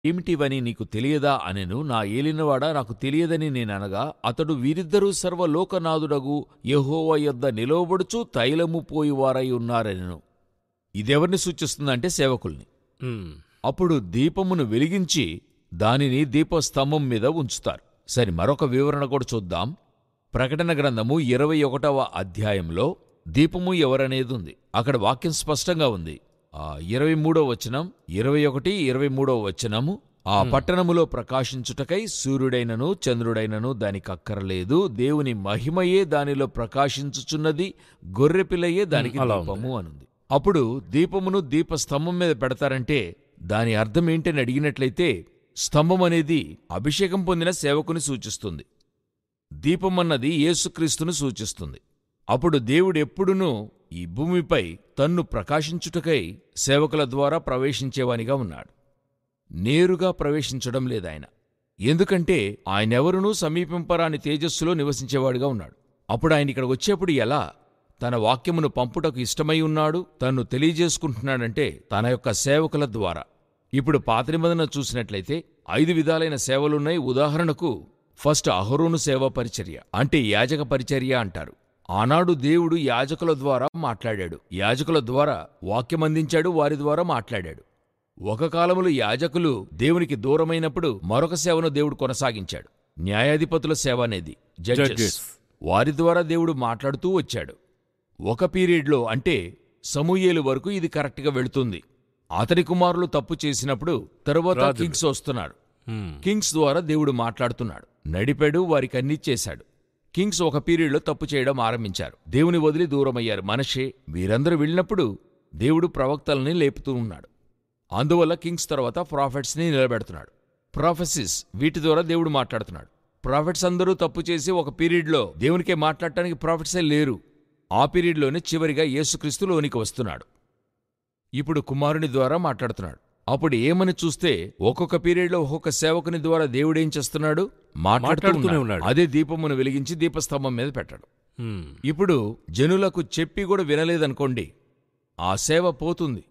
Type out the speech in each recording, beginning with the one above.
ఏమిటివని నీకు తెలియదా అనెను నా ఏలినవాడా నాకు తెలియదని నేననగా అతడు వీరిద్దరూ సర్వలోకనాథుడగు యెహోవా యొద్ద నిలవబడుచు తైలము పోయివారై ఉన్నారనెను ఇదెవరిని సూచిస్తుందంటే సేవకుల్ని ఉమ్, అప్పుడు దీపమును వెలిగించి దానిని దీపస్తంభం మీద ఉంచుతారు సరి మరొక వివరణ కూడా చూద్దాం ప్రకటన గ్రంథము ఇరవై ఒకటవ అధ్యాయంలో దీపము ఎవరనేది ఉంది అక్కడ వాక్యం స్పష్టంగా ఉంది ఆ ఇరవై మూడో వచనం ఇరవై ఒకటి ఇరవై మూడో వచనము ఆ పట్టణములో ప్రకాశించుటకై సూర్యుడైనను చంద్రుడైనను దానికి అక్కరలేదు దేవుని మహిమయే దానిలో ప్రకాశించుచున్నది గొర్రెపిల్లయే దానికి అలా ఉంది. దీపము అనుంది అప్పుడు దీపమును దీపస్తంభం మీద పెడతారంటే దాని అర్థం ఏంటని అడిగినట్లయితే స్తంభం అనేది అభిషేకం పొందిన సేవకుని సూచిస్తుంది దీపం అన్నది యేసుక్రీస్తును సూచిస్తుంది అప్పుడు దేవుడు ఎప్పుడునూ ఈ భూమిపై తన్ను ప్రకాశించుటకై సేవకుల ద్వారా ప్రవేశించేవానిగా ఉన్నాడు నేరుగా ప్రవేశించడం లేదాయన ఎందుకంటే ఆయనెవరునూ సమీపింపరాని తేజస్సులో నివసించేవాడుగా ఉన్నాడు అప్పుడు ఆయన ఇక్కడ వచ్చేప్పుడు ఎలా తన వాక్యమును పంపుటకు ఇష్టమై ఉన్నాడు తన్ను తెలియజేసుకుంటున్నాడంటే తన యొక్క సేవకుల ద్వారా ఇప్పుడు పాత నిబంధన చూసినట్లయితే ఐదు విధాలైన సేవలున్నాయి ఉదాహరణకు ఫస్ట్ అహరోను సేవా పరిచర్య అంటే యాజక పరిచర్య అంటారు ఆనాడు దేవుడు యాజకుల ద్వారా మాట్లాడాడు యాజకుల ద్వారా వాక్యమందించాడు వారి ద్వారా మాట్లాడాడు ఒక కాలములో యాజకులు దేవునికి దూరమైనప్పుడు మరొక సేవను దేవుడు కొనసాగించాడు న్యాయాధిపతుల సేవ అనేది జడ్జెస్ Judges. వారి ద్వారా దేవుడు మాట్లాడుతూ వచ్చాడు ఒక పీరియడ్లో అంటే సమూయేలు వరకు ఇది కరెక్ట్గా వెళుతుంది అతని కుమారులు తప్పు చేసినప్పుడు తరువాత రాజులు. కింగ్స్ వస్తున్నారు ఉమ్, కింగ్స్ ద్వారా దేవుడు మాట్లాడుతున్నాడు నడిపాడు వారికి అన్నీ చేశాడు కింగ్స్ ఒక పీరియడ్లో తప్పు చేయడం ఆరంభించారు దేవుని వదిలి దూరమయ్యారు మనషే వీరందరూ వెళ్ళినప్పుడు దేవుడు ప్రవక్తల్ని లేపుతూ ఉన్నాడు అందువల్ల కింగ్స్ తర్వాత ప్రాఫిట్స్ని నిలబెడుతున్నాడు ప్రాఫెసిస్ వీటి ద్వారా దేవుడు మాట్లాడుతున్నాడు ప్రాఫిట్స్ అందరూ తప్పు చేసి ఒక పీరియడ్లో దేవునికే మాట్లాడటానికి ప్రాఫిట్సే లేరు ఆ పీరియడ్లోనే చివరిగా యేసుక్రీస్తు లోనికి వస్తున్నాడు ఇప్పుడు కుమారుని ద్వారా మాట్లాడుతున్నాడు అప్పుడు ఏమని చూస్తే ఒక్కొక్క పీరియడ్లో ఒక్కొక్క సేవకుని ద్వారా దేవుడేం చేస్తున్నాడు మాట్లాడుతూనే మాట్లాడుతూనే ఉన్నాడు ఉన్నాడు. అదే దీపమును వెలిగించి దీపస్తంభం మీద పెట్టాడు ఉమ్, ఇప్పుడు జనులకు చెప్పి కూడా వినలేదనుకోండి ఆ సేవ పోతుంది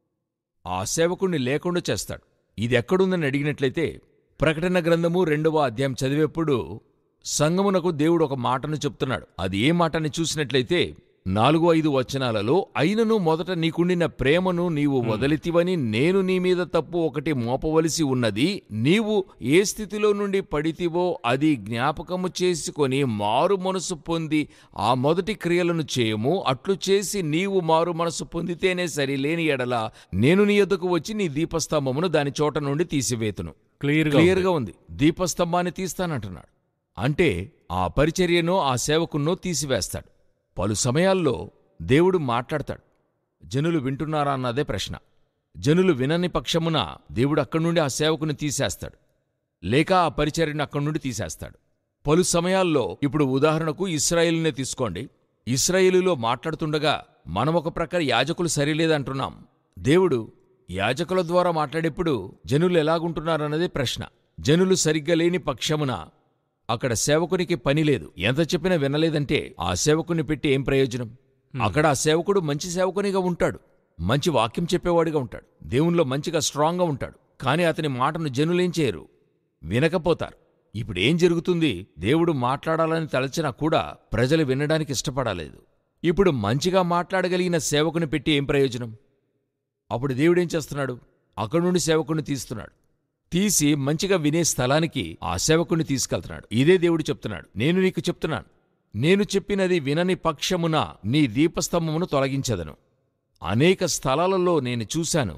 ఆ సేవకుణ్ణి లేకుండా చేస్తాడు ఇది ఎక్కడుందని అడిగినట్లయితే ప్రకటన గ్రంథము రెండవ అధ్యాయం చదివేప్పుడు సంగమునకు దేవుడు ఒక మాటను చెప్తున్నాడు అది ఏ మాటని చూసినట్లయితే నాలుగు ఐదు వచనాలలో అయినను మొదట నీకుండిన ప్రేమను నీవు వదలితివని నేను నీ మీద తప్పు ఒకటి మోపవలసి ఉన్నది నీవు ఏ స్థితిలో నుండి పడితివో అది జ్ఞాపకము చేసుకొని మారు మనసు పొంది ఆ మొదటి క్రియలను చేయము అట్లు చేసి నీవు మారు మనసు పొందితేనే సరిలేని ఎడల నేను నీ యొద్దకు వచ్చి నీ దీపస్తంభమును దాని చోట నుండి తీసివేతును క్లియర్గా క్లియర్గా ఉంది దీపస్తంభాన్ని తీస్తానంటున్నాడు అంటే ఆ పరిచర్యనో ఆ సేవకున్నో తీసివేస్తాడు పలు సమయాల్లో దేవుడు మాట్లాడతాడు జనులు వింటున్నారా అన్నదే ప్రశ్న జనులు వినని పక్షమున దేవుడు అక్కడి నుండి ఆ సేవకుని తీసేస్తాడు లేక ఆ పరిచర్యను అక్కడి నుండి తీసేస్తాడు పలు సమయాల్లో ఇప్పుడు ఉదాహరణకు ఇస్రాయేలునే తీసుకోండి ఇస్రాయేలులో మాట్లాడుతుండగా మనం ఒక ప్రకారం యాజకులు సరిలేదంటున్నాం దేవుడు యాజకుల ద్వారా మాట్లాడేప్పుడు జనులు ఎలాగుంటున్నారన్నదే ప్రశ్న జనులు సరిగ్గా లేని పక్షమున అక్కడ సేవకునికి పని లేదు ఎంత చెప్పినా వినలేదంటే ఆ సేవకుని పెట్టి ఏం ప్రయోజనం అక్కడ ఆ సేవకుడు మంచి సేవకునిగా ఉంటాడు మంచి వాక్యం చెప్పేవాడిగా ఉంటాడు దేవునిలో మంచిగా స్ట్రాంగ్గా ఉంటాడు కానీ అతని మాటను జనులేం చేయరు వినకపోతారు ఇప్పుడు ఏం జరుగుతుంది దేవుడు మాట్లాడాలని తలచినా కూడా ప్రజలు వినడానికి ఇష్టపడలేదు ఇప్పుడు మంచిగా మాట్లాడగలిగిన సేవకుని పెట్టి ఏం ప్రయోజనం అప్పుడు దేవుడేం చేస్తున్నాడు అక్కడి నుండి సేవకుని తీస్తున్నాడు తీసి మంచిగా వినే స్థలానికి ఆ సేవకుని తీసుకెళ్తున్నాడు ఇదే దేవుడు చెప్తున్నాడు నేను నీకు చెప్తున్నాను నేను చెప్పినది వినని పక్షమున నీ దీపస్తంభమును తొలగించదను అనేక స్థలాలలో నేను చూశాను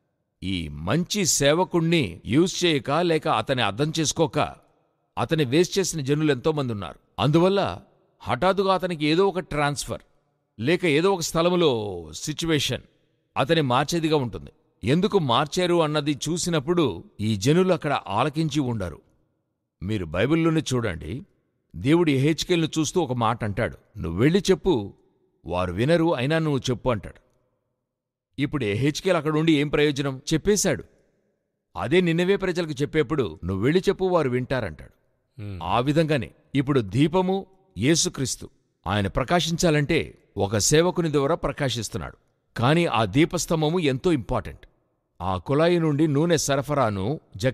ఈ మంచి సేవకుణ్ణి యూజ్ చేయక లేక అతని అర్థం చేసుకోక అతని వేస్ట్ చేసిన జనులు ఎంతోమంది ఉన్నారు అందువల్ల హఠాత్తుగా అతనికి ఏదో ఒక ట్రాన్స్ఫర్ లేక ఏదో ఒక స్థలములో సిచ్యువేషన్ అతని మార్చేదిగా ఉంటుంది ఎందుకు మార్చారు అన్నది చూసినప్పుడు ఈ జనులు అక్కడ ఆలకించి ఉండరు మీరు బైబిల్లోనే చూడండి దేవుడు ఎహెచ్కేల్ను చూస్తూ ఒక మాట అంటాడు నువ్వు వెళ్ళి చెప్పు వారు వినరు అయినా నువ్వు చెప్పు అంటాడు ఇప్పుడు ఎహెచ్కేల్ అక్కడ ఉండి ఏం ప్రయోజనం చెప్పేశాడు అదే నిన్నవే ప్రజలకు చెప్పేప్పుడు నువ్వు వెళ్ళి చెప్పు వారు వింటారంటాడు ఉమ్, ఆ విధంగానే ఇప్పుడు దీపము యేసుక్రీస్తు ఆయన ప్రకాశించాలంటే ఒక సేవకుని ద్వారా ప్రకాశిస్తున్నాడు కాని ఆ దీపస్తంభము ఎంతో ఇంపార్టెంట్ ఆ కుళాయి నుండి నూనె సరఫరాను